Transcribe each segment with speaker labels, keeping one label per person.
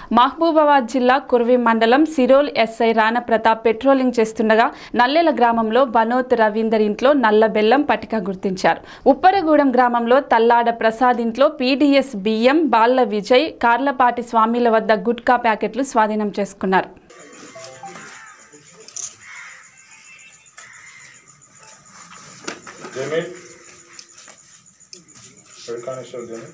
Speaker 1: మహబూబాబాద్ జిల్లా కుర్వి మండలం Sirol SI Rana Pratap patrolling చేస్తుండగా నల్లెల గ్రామంలో బనోత్ రవీందర్ ఇంట్లో నల్ల బెల్లం పటిక గుర్తించారు ఉప్పరగూడెం గ్రామంలో తల్లాడ ప్రసాద్ ఇంట్లో పీడీఎస్ బియ్యం బాల్ల విజయ్ కార్లపాటి స్వామిల వద్ద గుట్కా ప్యాకెట్లు స్వాధీనం చేసుకున్నారు
Speaker 2: జమీల్ హెడ్ కానిస్టేబుల్ జమీల్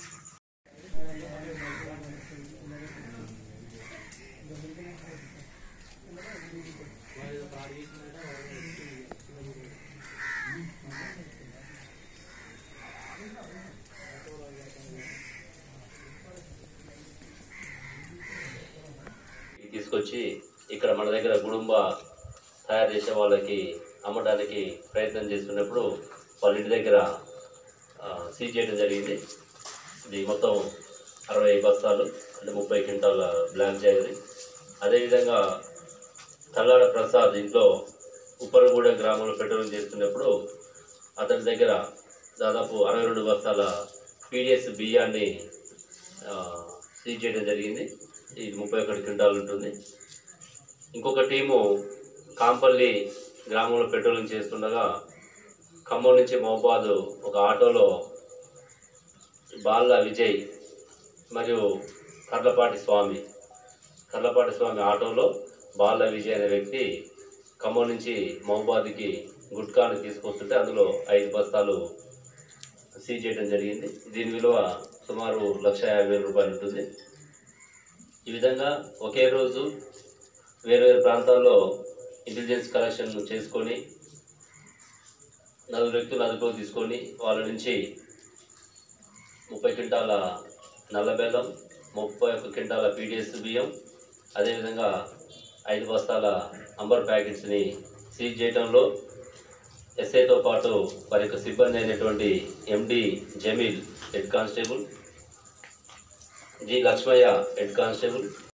Speaker 3: తీసుకొచ్చి ఇక్కడ మన దగ్గర గుడుంబ తయారు చేసే వాళ్ళకి అమ్మడానికి ప్రయత్నం చేస్తున్నప్పుడు వాళ్ళ ఇంటి దగ్గర ఆ, సీజ్ చేయడం జరిగింది ఇది మొత్తం అరవై బస్తాలు అంటే ముప్పై క్వింటాల బ్లాక్ జాగరి అదేవిధంగా తల్లాడ ప్రసాద్ ఇంట్లో ఉప్పరగూడెం గ్రామంలో పెట్రోలింగ్ చేస్తున్నప్పుడు అతని దగ్గర దాదాపు అరవై రెండు బస్తాల పీడిఎస్ బియ్యాన్ని ఆ, సీజ్ చేయడం జరిగింది ఇది ముప్పై ఒకటి క్వింటాలు ఉంటుంది ఇంకొక టీము కాంపల్లి గ్రామంలో పెట్రోలింగ్ చేస్తుండగా ఖమ్మం నుంచి మహబాద్ ఒక ఆటోలో బాల్ల విజయ్ మరియు కర్లపాటి స్వామి కర్లపాటి స్వామి ఆటోలో బాల్ల విజయ్ అనే వ్యక్తి ఖమ్మం నుంచి మహబాద్కి గుట్కాను తీసుకొస్తుంటే అందులో ఐదు బస్తాలు సీజ్ చేయడం జరిగింది దీని విలువ సుమారు లక్ష యాభై వేల రూపాయలు ఉంటుంది ఈ విధంగా ఒకే రోజు వేరు వేరు ప్రాంతాల్లో ఇంటెలిజెన్స్ కలెక్షన్ చేసుకొని నలుగురు వ్యక్తులు అదుపులోకి తీసుకొని వాళ్ళ నుంచి ముప్పై క్వింటాల నల్ల బెల్లం ముప్పై ఒక్క క్వింటాల పీడిఎస్ బియ్యం అదేవిధంగా ఐదు బస్తాల అంబర్ ప్యాకెట్స్ని సీజ్ చేయడంలో ఎస్ఐతో పాటు వారి యొక్క సిబ్బంది అయినటువంటి MD Jameel head constable G Lakshmaiah head constable